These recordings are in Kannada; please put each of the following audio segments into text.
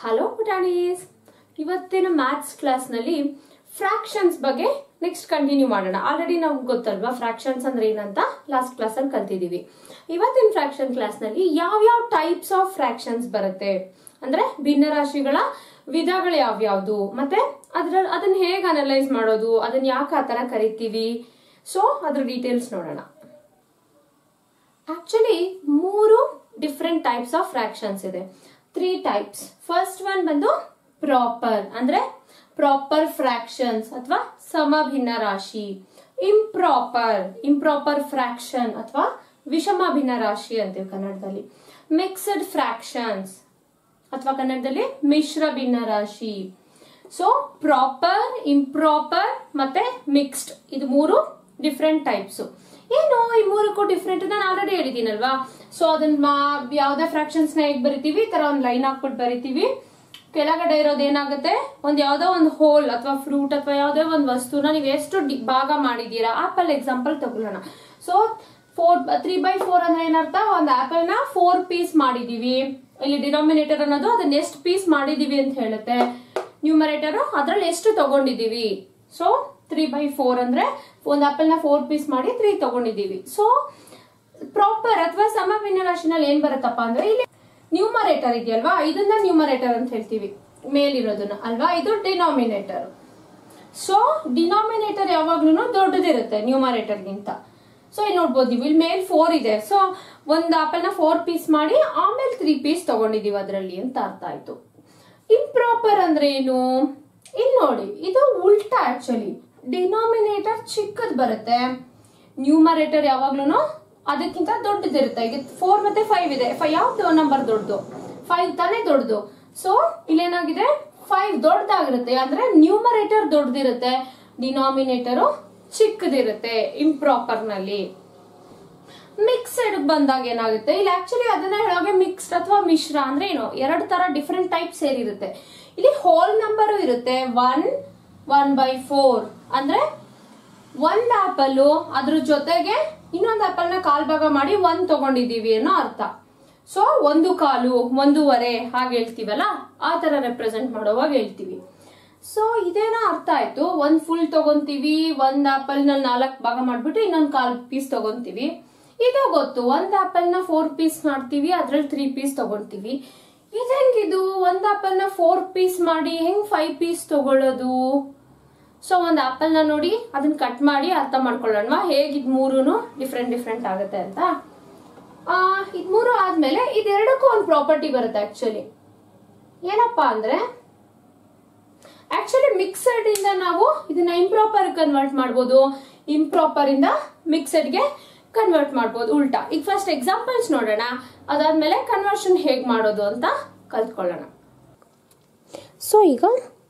ಹಲೋ ಪುಟಾಣೀಸ್ ಇವತ್ತಿನ ಮ್ಯಾಥ್ಸ್ ಕ್ಲಾಸ್ನಲ್ಲಿ ಫ್ರಾಕ್ಷನ್ಸ್ ಬಗ್ಗೆ ನೆಕ್ಸ್ಟ್ ಕಂಟಿನ್ಯೂ ಮಾಡೋಣ ಆಲ್ರೆಡಿ ನಮ್ಗೆ ಗೊತ್ತಲ್ವಾ ಫ್ರಾಕ್ಷನ್ಸ್ ಅಂದ್ರೆ ಏನಂತ ಲಾಸ್ಟ್ ಕ್ಲಾಸಲ್ಲಿ ಕಲ್ತಿದೀವಿ ಇವತ್ತಿನ ಫ್ರಾಕ್ಷನ್ ಕ್ಲಾಸ್ನಲ್ಲಿ ಯಾವ್ಯಾವ ಟೈಪ್ಸ್ ಆಫ್ ಫ್ರಾಕ್ಷನ್ಸ್ ಬರುತ್ತೆ ಅಂದ್ರೆ ಭಿನ್ನರಾಶಿಗಳ ವಿಧಗಳು ಯಾವ್ಯಾವ್ದು ಮತ್ತೆ ಅದ್ರ ಅದನ್ನ ಹೇಗೆ ಅನಲೈಸ್ ಮಾಡೋದು ಅದನ್ನ ಯಾಕೆ ಆ ಥರ ಕರಿತೀವಿ ಸೊ ಅದ್ರ ಡೀಟೇಲ್ಸ್ ನೋಡೋಣ ಆಕ್ಚುಲಿ ಮೂರು ಡಿಫ್ರೆಂಟ್ ಟೈಪ್ಸ್ ಆಫ್ ಫ್ರಾಕ್ಷನ್ಸ್ ಇದೆ ತ್ರೀ ಟೈಪ್ಸ್ ಫಸ್ಟ್ ಒನ್ ಬಂದು ಪ್ರಾಪರ್ ಅಂದ್ರೆ ಪ್ರಾಪರ್ ಫ್ರಾಕ್ಷನ್ಸ್ ಅಥವಾ ಸಮಭಿನ್ನ ರಾಶಿ ಇಂಪ್ರಾಪರ್ ಇಂಪ್ರಾಪರ್ ಫ್ರಾಕ್ಷನ್ ಅಥವಾ ವಿಷಮ ಭಿನ್ನ ರಾಶಿ ಅಂತೀವಿ ಕನ್ನಡದಲ್ಲಿ ಮಿಕ್ಸ್ಡ್ ಫ್ರಾಕ್ಷನ್ಸ್ ಅಥವಾ ಕನ್ನಡದಲ್ಲಿ ಮಿಶ್ರ ಭಿನ್ನ ರಾಶಿ ಸೊ ಪ್ರಾಪರ್ ಇಂಪ್ರಾಪರ್ ಮತ್ತೆ ಮಿಕ್ಸ್ಡ್ ಇದು ಮೂರು ಡಿಫ್ರೆಂಟ್ ಟೈಪ್ಸ್ ಏನು ಈ ಮೂರಕ್ಕೂ ಡಿಫ್ರೆಂಟ್ ನಾನು ಆಲ್ರೆಡಿ ಹೇಳಿದ್ದೀನಲ್ವಾ ಸೊ ಅದನ್ನ ಯಾವ್ದೇ ಫ್ರಾಕ್ಷನ್ಸ್ ನ ಹೇಗ್ ಬರಿತೀವಿ ಈ ತರ ಒಂದು ಲೈನ್ ಹಾಕ್ಬಿಟ್ಟು ಬರಿತೀವಿ ಕೆಳಗಡೆ ಇರೋದು ಏನಾಗುತ್ತೆ ಒಂದ್ ಯಾವ್ದೋ ಒಂದು ಹೋಲ್ ಅಥವಾ ಫ್ರೂಟ್ ಅಥವಾ ಯಾವ್ದೋ ಒಂದು ವಸ್ತುನ ನೀವು ಎಷ್ಟು ಡಿ- ಭಾಗ ಮಾಡಿದೀರಾ ಆಪಲ್ ಎಕ್ಸಾಂಪಲ್ ತಗೊಳ್ಳೋಣ so four three by four ಅಂದ್ರೆ ಏನರ್ಥ ಒಂದು ಆಪಲ್ ನ ಫೋರ್ ಪೀಸ್ ಮಾಡಿದೀವಿ ಇಲ್ಲಿ ಡಿನಾಮಿನೇಟರ್ ಅನ್ನೋದು ಅದನ್ನ ಎಷ್ಟು ಪೀಸ್ ಮಾಡಿದೀವಿ ಅಂತ ಹೇಳುತ್ತೆ ನ್ಯೂಮರೇಟರ್ ಅದ್ರಲ್ಲಿ ಎಷ್ಟು ತಗೊಂಡಿದೀವಿ ಸೊ ತ್ರೀ ಬೈ ಫೋರ್ ಅಂದ್ರೆ ಒಂದು ಆಪಲ್ ನ ಫೋರ್ ಪೀಸ್ ಮಾಡಿ ತ್ರೀ ತಗೊಂಡಿದೀವಿ ಸೊ ಪ್ರಾಪರ್ ಅಥವಾ ಸಮಭಿನ್ನ ರಾಶಿನಲ್ಲಿ ಏನ್ ಬರುತ್ತಪ್ಪ ಅಂದ್ರೆ ಇಲ್ಲಿ ನ್ಯೂಮರೇಟರ್ ಇದೆಯಲ್ವಾ ಇದನ್ನ ನ್ಯೂಮರೇಟರ್ ಅಂತ ಹೇಳ್ತೀವಿ ಮೇಲಿರೋದನ್ನ ಅಲ್ವಾ ಇದು ಡಿನಾಮಿನೇಟರ್ ಸೊ ಡಿನಾಮಿನೇಟರ್ ಯಾವಾಗ್ಲೂ ದೊಡ್ಡದಿರುತ್ತೆ ನ್ಯೂಮರೇಟರ್ಗಿಂತ ಸೊ ಇಲ್ಲಿ ನೋಡ್ಬೋದು ನೀವು ಇಲ್ಲಿ ಮೇಲ್ ಫೋರ್ ಇದೆ ಸೊ ಒಂದು ಆಪಲ್ ನ ಫೋರ್ ಪೀಸ್ ಮಾಡಿ ಆಮೇಲೆ ತ್ರೀ ಪೀಸ್ ತಗೊಂಡಿದೀವಿ ಅದರಲ್ಲಿ ಅಂತ ಅರ್ಥ ಆಯ್ತು ಇಂಪ್ರಾಪರ್ ಅಂದ್ರೆ ಏನು ಇಲ್ಲಿ ನೋಡಿ ಇದು ಉಲ್ಟಾ ಆಕ್ಚುಲಿ ಡಿನಾಮಿನೇಟರ್ ಚಿಕ್ಕದ್ ಬರುತ್ತೆ ನ್ಯೂಮರೇಟರ್ ಯಾವಾಗ್ಲೂ ಅದಕ್ಕಿಂತ ದೊಡ್ಡದಿರುತ್ತೆ ಈಗ ಫೋರ್ ಮತ್ತೆ ಫೈವ್ ಇದೆ ಫೈವ್ ಯಾವ್ದು ನಂಬರ್ ದೊಡ್ಡದು ಫೈವ್ ತಾನೇ ದೊಡ್ಡದು ಸೊ ಇಲ್ಲೇನಾಗಿದೆ ಫೈವ್ ದೊಡ್ಡದಾಗಿರುತ್ತೆ ಅಂದ್ರೆ ನ್ಯೂಮರೇಟರ್ ದೊಡ್ಡದಿರುತ್ತೆ ಡಿನಾಮಿನೇಟರ್ ಚಿಕ್ಕದಿರುತ್ತೆ ಇಂಪ್ರಾಪರ್ ನಲ್ಲಿ ಮಿಕ್ಸ್ಡ್ ಬಂದಾಗ ಏನಾಗುತ್ತೆ ಇಲ್ಲಿ ಆಕ್ಚುಲಿ ಅದನ್ನ ಹೇಳೋಗೆ ಮಿಕ್ಸ್ಡ್ ಅಥವಾ ಮಿಶ್ರ ಅಂದ್ರೆ ಏನು ಎರಡು ತರ ಡಿಫ್ರೆಂಟ್ ಟೈಪ್ ಸೇರಿರುತ್ತೆ ಇಲ್ಲಿ ಹೋಲ್ ನಂಬರು ಇರುತ್ತೆ ಒನ್ ಒನ್ ಬೈ ಫೋರ್ ಅಂದ್ರೆ ಒಂದ್ ಆಪಲ್ ಅದ್ರ ಜೊತೆಗೆ ಇನ್ನೊಂದು ಆಪಲ್ ನ ಕಾಲ್ ಭಾಗ ಮಾಡಿ ಒಂದ್ ತಗೊಂಡಿದೀವಿ ಅನ್ನೋ ಅರ್ಥ ಸೊ ಒಂದು ಕಾಲು ಒಂದೂವರೆ ಹಾಗೆ ಹೇಳ್ತೀವಲ್ಲ ಆ ತರ ರೆಪ್ರೆಸೆಂಟ್ ಮಾಡೋವಾಗ ಹೇಳ್ತೀವಿ ಸೊ ಇದೇನೋ ಅರ್ಥ ಆಯ್ತು ಒಂದ್ ಫುಲ್ ತಗೊಂತೀವಿ ಒಂದ್ ಆಪಲ್ ನ ನಾಲ್ಕು ಭಾಗ ಮಾಡ್ಬಿಟ್ಟು ಇನ್ನೊಂದ್ ಕಾಲ್ ಪೀಸ್ ತಗೊಂತೀವಿ ಇದು ಗೊತ್ತು ಒಂದ್ ಆಪಲ್ ನ ಫೋರ್ ಪೀಸ್ ಮಾಡ್ತೀವಿ ಅದ್ರಲ್ಲಿ ತ್ರೀ ಪೀಸ್ ತಗೊಂತೀವಿ ಇದೆಂಗಿದು ಒಂದ್ ಆಪಲ್ ನ ಫೋರ್ ಪೀಸ್ ಮಾಡಿ ಹೆಂಗ್ ಫೈವ್ ಪೀಸ್ ತಗೊಳ್ಳೋದು ಸೊ ಒಂದು ಆಪಲ್ ನ ನೋಡಿ ಅದನ್ನ ಕಟ್ ಮಾಡಿ ಅರ್ಥ ಮಾಡ್ಕೊಳ್ಳೋಣ ಹೇಗೆ ಇದ್ ಮೂರು ಡಿಫ್ರೆಂಟ್ ಡಿಫ್ರೆಂಟ್ ಆಗುತ್ತೆ ಅಂತ ಆ ಇದ್ ಮೂರು ಆದ್ಮೇಲೆ ಇದೆರಡಕ್ಕೂ ಒಂದು ಪ್ರಾಪರ್ಟಿ ಬರುತ್ತೆ ಆಕ್ಚುಲಿ ಏನಪ್ಪಾ ಅಂದ್ರೆ ಆಕ್ಚುಲಿ ಮಿಕ್ಸಡ್ ಇಂದ ನಾವು ಇದನ್ನ ಇಂಪ್ರಾಪರ್ ಕನ್ವರ್ಟ್ ಮಾಡ್ಬೋದು ಇಂಪ್ರಾಪರ್ ಇಂದ ಮಿಕ್ಸಡ್ ಗೆ ಕನ್ವರ್ಟ್ ಮಾಡ್ಬೋದು ಉಲ್ಟಾ ಈಗ ಫಸ್ಟ್ ಎಕ್ಸಾಂಪಲ್ಸ್ ನೋಡೋಣ ಅದಾದ್ಮೇಲೆ ಕನ್ವರ್ಷನ್ ಹೇಗ್ ಮಾಡೋದು ಅಂತ ಕಲ್ತ್ಕೊಳ್ಳೋಣ ಸೊ ಈಗ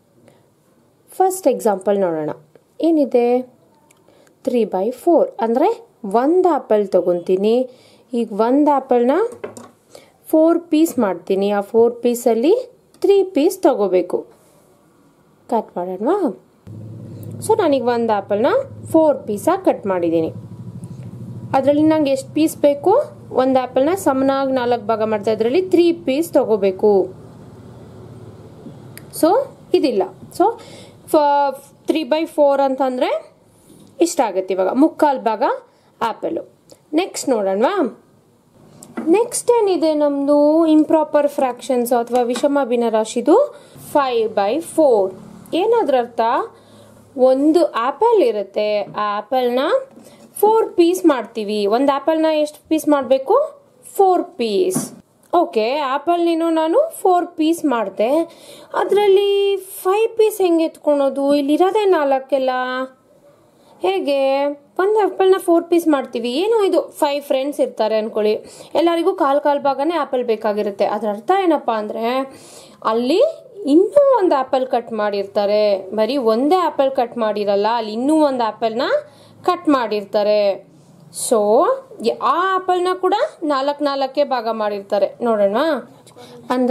ಫಸ್ಟ್ ಎಕ್ಸಾಂಪಲ್ ನೋಡೋಣ ಏನಿದೆ ತ್ರೀ ಬೈ ಫೋರ್ ಅಂದರೆ ಒಂದು ಆ್ಯಪಲ್ ತೊಗೊತೀನಿ ಈಗ ಒಂದು ಆ್ಯಪಲ್ನ ಫೋರ್ ಪೀಸ್ ಮಾಡ್ತೀನಿ ಆ ಫೋರ್ ಪೀಸಲ್ಲಿ ತ್ರೀ ಪೀಸ್ ತಗೋಬೇಕು ಕಟ್ ಮಾಡೋಣವಾ ಸೊ ನಾನೀಗ ಒಂದು ಆ್ಯಪಲ್ನ ಫೋರ್ ಪೀಸಾಗಿ ಕಟ್ ಮಾಡಿದ್ದೀನಿ ಅದರಲ್ಲಿ ನಂಗೆ ಎಷ್ಟು ಪೀಸ್ ಬೇಕು ಒಂದು ಆ್ಯಪಲ್ನ ಸಮನಾಗಿ ನಾಲ್ಕು ಭಾಗ ಮಾಡ್ತಾ ಇದರಲ್ಲಿ ತ್ರೀ ಪೀಸ್ ತಗೋಬೇಕು ಸೊ ಇದಿಲ್ಲ ಸೊ ತ್ರೀ ಬೈ ಫೋರ್ ಅಂತಂದರೆ ಇಷ್ಟ ಆಗುತ್ತೆ ಇವಾಗ ಮುಕ್ಕಾಲು ಭಾಗ ಆ್ಯಪಲು ನೆಕ್ಸ್ಟ್ ನೋಡೋಣವಾ ನೆಕ್ಸ್ಟ್ ಏನಿದೆ ನಮ್ಮದು ಇಂಪ್ರಾಪರ್ ಫ್ರಾಕ್ಷನ್ಸ್ ಅಥವಾ ವಿಷಮ ಭಿನ್ನರಾಶಿದು ಫೈವ್ ಬೈ ಫೋರ್ ಏನಾದ್ರ ಅರ್ಥ ಒಂದು ಆ್ಯಪಲ್ ಇರುತ್ತೆ ಆ ಆ್ಯಪಲ್ನ ಫೋರ್ ಪೀಸ್ ಮಾಡ್ತೀವಿ ಒಂದು ಆ್ಯಪಲ್ನ ಎಷ್ಟು ಪೀಸ್ ಮಾಡಬೇಕು ಫೋರ್ ಪೀಸ್ ಓಕೆ ಆ್ಯಪಲ್ ನೀನು ನಾನು ಫೋರ್ ಪೀಸ್ ಮಾಡಿದೆ ಅದರಲ್ಲಿ ಫೈವ್ ಪೀಸ್ ಹೆಂಗೆ ಎತ್ಕೊಳೋದು ಇಲ್ಲಿರೋದೇ ನಾಲ್ಕೆಲ್ಲ ಹೇಗೆ ಒಂದು ಆ್ಯಪಲ್ನ ಫೋರ್ ಪೀಸ್ ಮಾಡ್ತೀವಿ ಏನೋ ಇದು ಫೈವ್ ಫ್ರೆಂಡ್ಸ್ ಇರ್ತಾರೆ ಅನ್ಕೊಳ್ಳಿ ಎಲ್ಲರಿಗೂ ಕಾಲು ಕಾಲು ಭಾಗನೇ ಆ್ಯಪಲ್ ಬೇಕಾಗಿರುತ್ತೆ ಅದರ ಅರ್ಥ ಏನಪ್ಪ ಅಂದರೆ ಅಲ್ಲಿ ಇನ್ನೂ ಒಂದು ಆ್ಯಪಲ್ ಕಟ್ ಮಾಡಿರ್ತಾರೆ ಬರೀ ಒಂದೇ ಆ್ಯಪಲ್ ಕಟ್ ಮಾಡಿರಲ್ಲ ಅಲ್ಲಿ ಇನ್ನೂ ಒಂದು ಆ್ಯಪಲ್ನ ಕಟ್ ಮಾಡಿರ್ತಾರೆ ಸೊ ಆ ಆ್ಯಪಲ್ನ ಕೂಡ ನಾಲ್ಕು ನಾಲ್ಕೇ ಭಾಗ ಮಾಡಿರ್ತಾರೆ ನೋಡೋಣ ಅಂದರೆ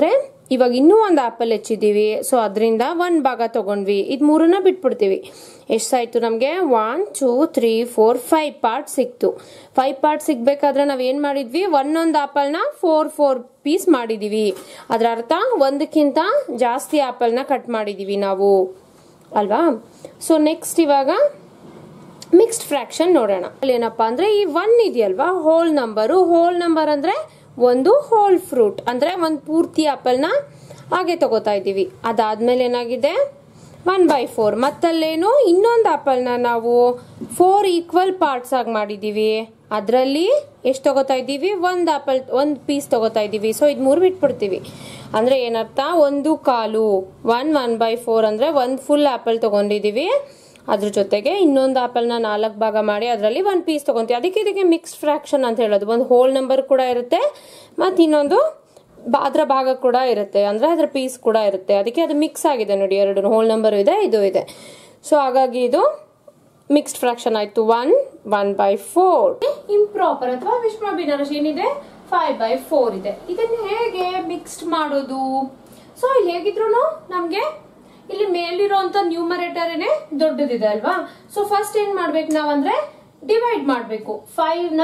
ಇವಾಗ ಇನ್ನೂ ಒಂದು ಆಪಲ್ ಹೆಚ್ಚಿದ್ದೀವಿ ಸೊ ಅದರಿಂದ ಒಂದು ಭಾಗ ತಗೊಂಡ್ವಿ ಇದು ಮೂರನ್ನ ಬಿಟ್ಬಿಡ್ತೀವಿ ಎಷ್ಟಾಯ್ತು ನಮಗೆ one two three four five part ಸಿಕ್ತು ಫೈವ್ ಪಾರ್ಟ್ ಸಿಗ್ಬೇಕಾದ್ರೆ ನಾವ್ ಏನ್ ಮಾಡಿದ್ವಿ ಒಂದೊಂದು ಆಪಲ್ನ ಫೋರ್ ಫೋರ್ ಪೀಸ್ ಮಾಡಿದೀವಿ ಅದರ ಅರ್ಥ ಒಂದಕ್ಕಿಂತ ಜಾಸ್ತಿ ಆಪಲ್ನ ಕಟ್ ಮಾಡಿದೀವಿ ನಾವು ಅಲ್ವಾ ಸೊ ನೆಕ್ಸ್ಟ್ ಇವಾಗ ಮಿಕ್ಸ್ಡ್ ಫ್ರಾಕ್ಷನ್ ನೋಡೋಣ ಅಲ್ಲಿ ಏನಪ್ಪಾ ಅಂದ್ರೆ ಈ ಒನ್ ಇದೆಯಲ್ವಾ ಹೋಲ್ ನಂಬರು ಹೋಲ್ ನಂಬರ್ ಅಂದ್ರೆ ಒಂದು ಹೋಲ್ ಫ್ರೂಟ್ ಅಂದ್ರೆ ಒಂದು ಪೂರ್ತಿ ಆಪಲ್ನ ಹಾಗೆ ತಗೋತಾ ಇದ್ದೀವಿ ಅದಾದ್ಮೇಲೆ ಏನಾಗಿದೆ ಒನ್ ಬೈ ಫೋರ್ ಮತ್ತಲ್ಲೇನು ಇನ್ನೊಂದು ಆಪಲ್ನ ನಾವು ಫೋರ್ ಈಕ್ವಲ್ ಪಾರ್ಟ್ಸ್ ಆಗಿ ಮಾಡಿದೀವಿ ಅದರಲ್ಲಿ ಎಷ್ಟು ತಗೋತಾ ಇದ್ದೀವಿ ಒಂದು ಆಪಲ್ ಒಂದು ಪೀಸ್ ತಗೋತಾ ಇದ್ದೀವಿ ಸೊ ಇದು ಮೂರು ಬಿಟ್ಬಿಡ್ತೀವಿ ಅಂದ್ರೆ ಏನರ್ಥ ಒಂದು ಕಾಲು ಒನ್ ಒನ್ ಬೈ ಫೋರ್ ಅಂದ್ರೆ ಒಂದು ಫುಲ್ ಆಪಲ್ ತಗೊಂಡಿದೀವಿ ಅದ್ರ ಜೊತೆಗೆ ಇನ್ನೊಂದು ಆಪಲ್ನ ನಾಲ್ಕು ಭಾಗ ಮಾಡಿ ಅದರಲ್ಲಿ ಒಂದು ಪೀಸ್ ತಗೊಂತೀವಿ ಅದಕ್ಕೆ ಇದಕ್ಕೆ ಮಿಕ್ಸ್ಡ್ ಫ್ರಾಕ್ಷನ್ ಅಂತ ಹೇಳೋದು ಒಂದು ಹೋಲ್ ನಂಬರ್ ಕೂಡ ಇರುತ್ತೆ ಮತ್ತು ಇನ್ನೊಂದು ಬ- ಅದ್ರ ಭಾಗ ಕೂಡ ಇರುತ್ತೆ ಅಂದ್ರೆ ಅದ್ರ ಪೀಸ್ ಕೂಡ ಇರುತ್ತೆ ಅದಕ್ಕೆ ಅದು ಮಿಕ್ಸ್ ಆಗಿದೆ ನೋಡಿ ಎರಡು ಹೋಲ್ ನಂಬರ್ ಇದೆ ಇದು ಇದೆ ಸೊ ಹಾಗಾಗಿ ಇದು ಮಿಕ್ಸ್ಡ್ ಫ್ರಾಕ್ಷನ್ ಆಯ್ತು one one by four improper ಅಥವಾ ವಿಶ್ವ ಭಿನ್ನರಾಶಿ ಏನಿದೆ ಫೈವ್ ಬೈ ಫೋರ್ ಇದೆ ಇದನ್ನ ಹೇಗೆ ಮಿಕ್ಸ್ಡ್ ಮಾಡೋದು ಸೊ ಇಲ್ಲಿ ಹೇಗಿದ್ರು ನಮ್ಗೆ ಇಲ್ಲಿ ಮೇಲಿರುವಂತ ನ್ಯೂಮರೇಟರ್ ಏನೇ ದೊಡ್ಡದಿದೆ ಅಲ್ವಾ ಸೊ ಫಸ್ಟ್ ಏನ್ ಮಾಡ್ಬೇಕು ನಾವಂದ್ರೆ ಡಿವೈಡ್ ಮಾಡ್ಬೇಕು ಫೈವ್ ನ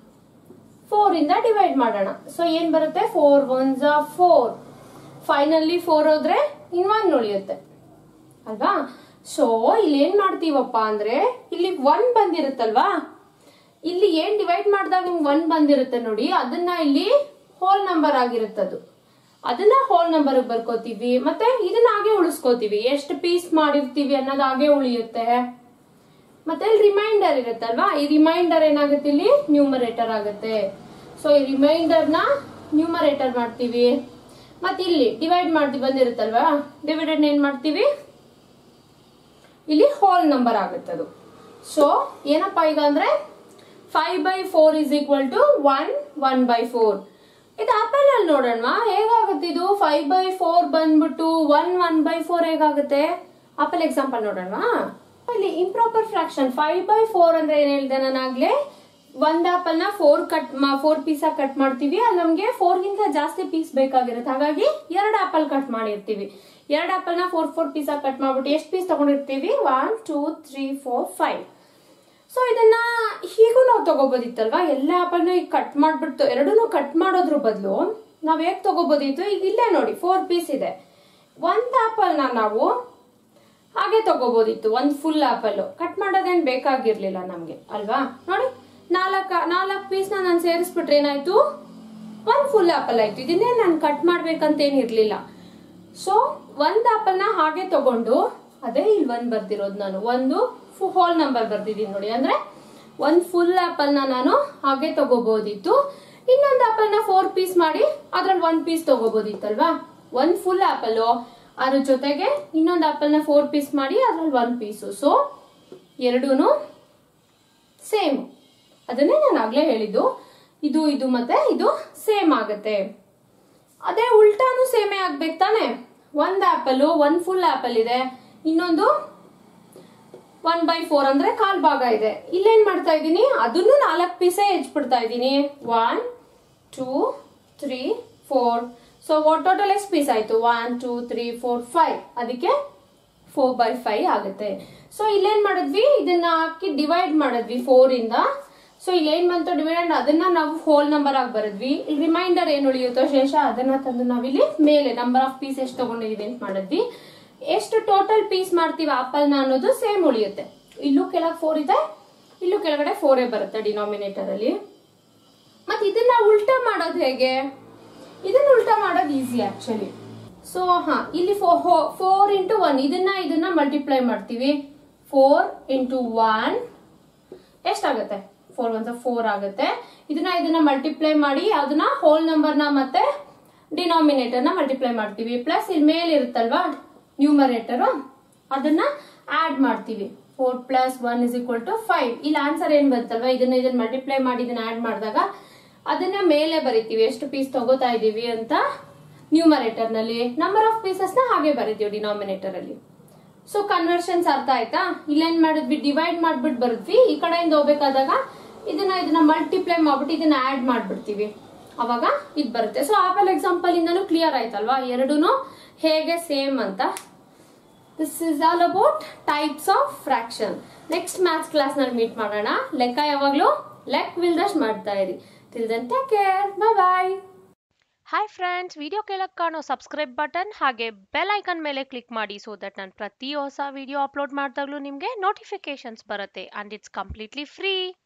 ಫೋರ್ ಇಂದ ಡಿವೈಡ್ ಮಾಡೋಣ ಸೊ ಏನ್ ಬರುತ್ತೆ ಫೋರ್ ಒನ್ ಜಾ ಫೋರ್ ಫೈನಲ್ಲಿ ಫೋರ್ ಹೋದ್ರೆ ಇನ್ ಒನ್ ಉಳಿಯುತ್ತೆ ಅಲ್ವಾ ಸೊ ಇಲ್ಲಿ ಏನ್ ಮಾಡ್ತೀವಪ್ಪ ಅಂದ್ರೆ ಇಲ್ಲಿ ಒನ್ ಬಂದಿರುತ್ತಲ್ವಾ ಇಲ್ಲಿ ಏನ್ ಡಿವೈಡ್ ಮಾಡಿದಾಗ ನಿಮ್ಗೆ ಒನ್ ಬಂದಿರುತ್ತೆ ನೋಡಿ ಅದನ್ನ ಇಲ್ಲಿ ಹೋಲ್ ನಂಬರ್ ಆಗಿರುತ್ತದು ಅದನ್ನ ಹೋಲ್ ನಂಬರ್ ಬರ್ಕೋತೀವಿ ಮತ್ತೆ ಇದನ್ನ ಹಾಗೆ ಉಳಿಸ್ಕೋತೀವಿ ಎಷ್ಟು ಪೀಸ್ ಮಾಡಿರ್ತೀವಿ ಅನ್ನೋದು ಹಾಗೆ ಉಳಿಯುತ್ತೆ ಮತ್ತೆ ಇಲ್ಲಿ ರಿಮೈಂಡರ್ ಇರುತ್ತಲ್ವಾ ಈ ರಿಮೈಂಡರ್ ಏನಾಗುತ್ತೆ ಇಲ್ಲಿ ನ್ಯೂಮರೇಟರ್ ಆಗುತ್ತೆ ಸೊ ಈ ರಿಮೈಂಡರ್ ನ ನ್ಯೂಮರೇಟರ್ ಮಾಡ್ತೀವಿ ಮತ್ತೆ ಇಲ್ಲಿ ಡಿವೈಡ್ ಮಾಡಿ ಬಂದಿರುತ್ತಲ್ವಾ ಡಿವೈಡೆಡ್ ಏನ್ ಮಾಡ್ತೀವಿ ಇಲ್ಲಿ ಹೋಲ್ ನಂಬರ್ ಆಗುತ್ತೆ ಅದು ಸೊ ಏನಪ್ಪಾ ಈಗ ಅಂದ್ರೆ five by four is equal to one one by four ಇದು ಆಪಲ್ ಅಲ್ಲಿ ನೋಡೋಣ ಹೇಗಾಗುತ್ತೆ ಇದು ಫೈವ್ ಬೈ ಫೋರ್ ಬಂದ್ಬಿಟ್ಟು ಒನ್ ಒನ್ ಬೈ ಫೋರ್ ಹೇಗಾಗುತ್ತೆ ಆಪಲ್ ಎಕ್ಸಾಂಪಲ್ ನೋಡೋಣ ಇಲ್ಲಿ improper fraction five by four ಅಂದ್ರೆ ಏನ್ ಹೇಳಿದೆ ನಾನು ಆಗ್ಲೇ ಒಂದ್ ಆಪಲ್ ನ four cut four piece cut ಮಾಡ್ತೀವಿ ಅಲ್ಲಿ ನಮ್ಗೆ ಫೋರ್ ಗಿಂತ ಜಾಸ್ತಿ ಪೀಸ್ ಬೇಕಾಗಿರುತ್ತೆ ಹಾಗಾಗಿ ಎರಡು ಆಪಲ್ ಕಟ್ ಮಾಡಿರ್ತೀವಿ ಎರಡು ಆಪಲ್ ನ ಫೋರ್ ಫೋರ್ ಪೀಸ್ ಕಟ್ ಮಾಡ್ಬಿಟ್ಟು ಎಷ್ಟು ಪೀಸ್ ತಗೊಂಡಿರ್ತೀವಿ one two three four five so ಇದನ್ನ ಹೀಗೂ ನಾವು ತಗೋಬೋದಿತ್ತಲ್ವಾ ಎಲ್ಲ ಆಪಲ್ನ ಈಗ ಕಟ್ ಮಾಡ್ಬಿಟ್ಟು ಎರಡೂ ಕಟ್ ಮಾಡೋದ್ರ ಬದಲು ನಾವ್ ಹೇಗ್ ತಗೋಬೋದಿತ್ತು ಈಗ ಇಲ್ಲೇ ನೋಡಿ ಫೋರ್ ಪೀಸ್ ಇದೆ ಒಂದ್ ಆಪಲ್ನ ನಾವು ಹಾಗೆ ತಗೋಬೋದಿತ್ತು ಒಂದ್ ಫುಲ್ ಆಪಲ್ ಕಟ್ ಮಾಡೋದೇನ್ ಬೇಕಾಗಿರ್ಲಿಲ್ಲ ನಮ್ಗೆ ಅಲ್ವಾ ನೋಡಿ ನಾಲ್ಕ ನಾಲ್ಕು ಪೀಸ್ನ ನಾನು ಸೇರಿಸ್ಬಿಟ್ರೆ ಏನಾಯ್ತು ಒಂದ್ ಫುಲ್ ಆಪಲ್ ಆಯ್ತು ಇದನ್ನೇ ನಾನು ಕಟ್ ಮಾಡ್ಬೇಕಂತ ಏನಿರ್ಲಿಲ್ಲ ಸೊ ಒಂದ್ ಆಪಲ್ನ ಹಾಗೆ ತಗೊಂಡು ಅದೇ ಇಲ್ಲಿ ಒಂದ್ ಬರ್ದಿರೋದು ನಾನು ಒಂದು ಹೋಲ್ ನಂಬರ್ ಬರ್ದಿದ್ದೀನಿ ನೋಡಿ ಅಂದ್ರೆ ಒಂದ್ ಫುಲ್ ಆಪಲ್ನ ನಾನು ಹಾಗೆ ತಗೋಬಹುದಿತ್ತು ಇನ್ನೊಂದು ಆಪಲ್ನ ಫೋರ್ ಪೀಸ್ ಮಾಡಿ ಅದ್ರಲ್ಲಿ ಒಂದ್ ಪೀಸ್ ತಗೋಬಹುದಿತ್ತಲ್ವಾ ಒಂದ್ ಫುಲ್ ಆಪಲ್ ಅದ್ರ ಜೊತೆಗೆ ಇನ್ನೊಂದು ಆಪಲ್ನ ಫೋರ್ ಪೀಸ್ ಮಾಡಿ ಅದ್ರಲ್ಲಿ ಒಂದ್ ಪೀಸು ಸೊ ಎರಡೂನು ಸೇಮ್ ಅದನ್ನೇ ನಾನು ಆಗ್ಲೇ ಹೇಳಿದ್ದು ಇದು ಇದು ಮತ್ತೆ ಇದು ಸೇಮ್ ಆಗತ್ತೆ ಅದೇ ಉಲ್ಟಾನು ಸೇಮೇ ಆಗ್ಬೇಕು ತಾನೆ ಒಂದ್ ಆಪಲ್ ಒಂದ್ ಫುಲ್ ಆಪಲ್ ಇದೆ ಇನ್ನೊಂದು ಒನ್ ಬೈ ಫೋರ್ ಅಂದ್ರೆ ಕಾಲ್ ಭಾಗ ಇದೆ ಇಲ್ಲೇನ್ ಮಾಡ್ತಾ ಇದ್ದೀನಿ ಅದನ್ನು ನಾಲ್ಕು ಪೀಸೇ ಹೆಚ್ಬಿಡ್ತಾ ಇದ್ದೀನಿ one two three four so total ಎಷ್ಟು ಪೀಸ್ ಆಯ್ತು one two three four five ಅದಕ್ಕೆ ಫೋರ್ ಬೈ ಫೈವ್ ಆಗುತ್ತೆ ಸೊ ಇಲ್ಲೇನ್ ಮಾಡಿದ್ವಿ ಇದನ್ನ ಹಾಕಿ ಡಿವೈಡ್ ಮಾಡಿದ್ವಿ ಫೋರ್ ಇಂದ ಸೊ ಇಲ್ಲಿ ಏನ್ ಬಂತು ಡಿವೈಡ್ ಅದನ್ನ ನಾವು ಹೋಲ್ ನಂಬರ್ ಆಗಿ ಬರೆದ್ವಿ ಇಲ್ಲಿ ರಿಮೈಂಡರ್ ಏನ್ ಉಳಿಯುತ್ತೋ ಶೇಷ ಅದನ್ನ ತಂದು ನಾವಿಲ್ಲಿ ಮೇಲೆ ನಂಬರ್ ಆಫ್ ಪೀಸ್ ಎಷ್ಟು ತಗೊಂಡಿದೀವಿ ಅಂತ ಮಾಡಿದ್ವಿ ಎಷ್ಟು ಟೋಟಲ್ ಪೀಸ್ ಮಾಡ್ತೀವಿ ಆಪಲ್ ನ ಅನ್ನೋದು ಸೇಮ್ ಉಳಿಯುತ್ತೆ ಇಲ್ಲೂ ಕೆಳಗೆ ಫೋರ್ ಇದೆ ಇಲ್ಲೂ ಕೆಳಗಡೆ ಫೋರೇ ಬರುತ್ತೆ ಡಿನಾಮಿನೇಟರ್ ಅಲ್ಲಿ ಮತ್ತೆ ಇದನ್ನ ಉಲ್ಟಾ ಮಾಡೋದು ಹೇಗೆ ಇದನ್ನ ಉಲ್ಟಾ ಮಾಡೋದು ಈಸಿ ಆಕ್ಚುಲಿ ಸೊ ಹಾ ಇಲ್ಲಿ ಫೋರ್ ಇಂಟು ಒನ್ ಇದನ್ನ ಇದನ್ನ ಮಲ್ಟಿಪ್ಲೈ ಮಾಡ್ತೀವಿ ಫೋರ್ ಇಂಟು ಒನ್ ಎಷ್ಟಾಗುತ್ತೆ ಫೋರ್ ಒನ್ ಫೋರ್ ಆಗುತ್ತೆ ಇದನ್ನ ಇದನ್ನ ಮಲ್ಟಿಪ್ಲೈ ಮಾಡಿ ಅದನ್ನ ಹೋಲ್ ನಂಬರ್ನ ಮತ್ತೆ ಡಿನಾಮಿನೇಟರ್ ನ ಮಲ್ಟಿಪ್ಲೈ ಮಾಡ್ತೀವಿ ಪ್ಲಸ್ ಇಲ್ಲಿ ಮೇಲೆ ಇರುತ್ತಲ್ವಾ ನ್ಯೂಮರೇಟರ್ ಅದನ್ನ ಆಡ್ ಮಾಡ್ತೀವಿ four plus one is equal to five ಇಲ್ಲಿ ಆನ್ಸರ್ ಏನ್ ಬಂತಲ್ವಾ ಇದನ್ನ ಇದನ್ನ ಮಲ್ಟಿಪ್ಲೈ ಮಾಡಿ ಇದನ್ನ ಆಡ್ ಮಾಡಿದಾಗ ಅದನ್ನ ಮೇಲೆ ಬರಿತೀವಿ ಎಷ್ಟು ಪೀಸ್ ತಗೋತಾ ಇದೀವಿ ಅಂತ ನ್ಯೂಮರೇಟರ್ ನಲ್ಲಿ ನಂಬರ್ ಆಫ್ ಪೀಸಸ್ ನ ಹಾಗೆ ಬರಿತೀವಿ ಡಿನಾಮಿನೇಟರ್ ಅಲ್ಲಿ ಸೊ ಕನ್ವರ್ಷನ್ಸ್ ಅರ್ಥ ಆಯ್ತಾ ಇಲ್ಲೇನ್ ಮಾಡಿದ್ವಿ ಡಿವೈಡ್ ಮಾಡ್ಬಿಟ್ಟು ಬರುದ್ವಿ ಈ ಕಡೆಯಿಂದ ಹೋಗ್ಬೇಕಾದಾಗ ಇದನ್ನ ಇದನ್ನ ಮಲ್ಟಿಪ್ಲೈ ಮಾಡ್ಬಿಟ್ಟು ಇದನ್ನ ಆಡ್ ಮಾಡ್ಬಿಡ್ತೀವಿ ಅವಾಗ ಇದು ಬರುತ್ತೆ ಸೊ ಆಪಲ್ ಎಕ್ಸಾಂಪಲ್ ಇಂದನೂ ಕ್ಲಿಯರ್ ಆಯ್ತಲ್ವಾ ಎರಡೂನು ಹೇಗೆ ಸೇಮ್ ಅಂತ this is all about types of fraction next maths class ನಲ್ಲಿ ಮೀಟ್ ಮಾಡೋಣ ಲೆಕ್ಕ ಯಾವಾಗ್ಲೂ ಲೆಕ್ ವಿಲ್ದಷ್ಟು ಮಾಡ್ತಾ ಇರಿ till then take care bye bye hi friends video ಕೆಳಗೆ ಕಾಣೋ ಸಬ್ಸ್ಕ್ರೈಬ್ ಬಟನ್ ಹಾಗೆ ಬೆಲ್ ಐಕನ್ ಮೇಲೆ ಕ್ಲಿಕ್ ಮಾಡಿ ಸೊ ದಟ್ ನಾನು ಪ್ರತಿ ಹೊಸ ವಿಡಿಯೋ ಅಪ್ಲೋಡ್ ಮಾಡಿದಾಗಲೂ ನಿಮಗೆ ನೋಟಿಫಿಕೇಶನ್ಸ್ ಬರುತ್ತೆ ಆ್ಯಂಡ್ ಇಟ್ಸ್ ಕಂಪ್ಲೀಟ್ಲಿ ಫ್ರೀ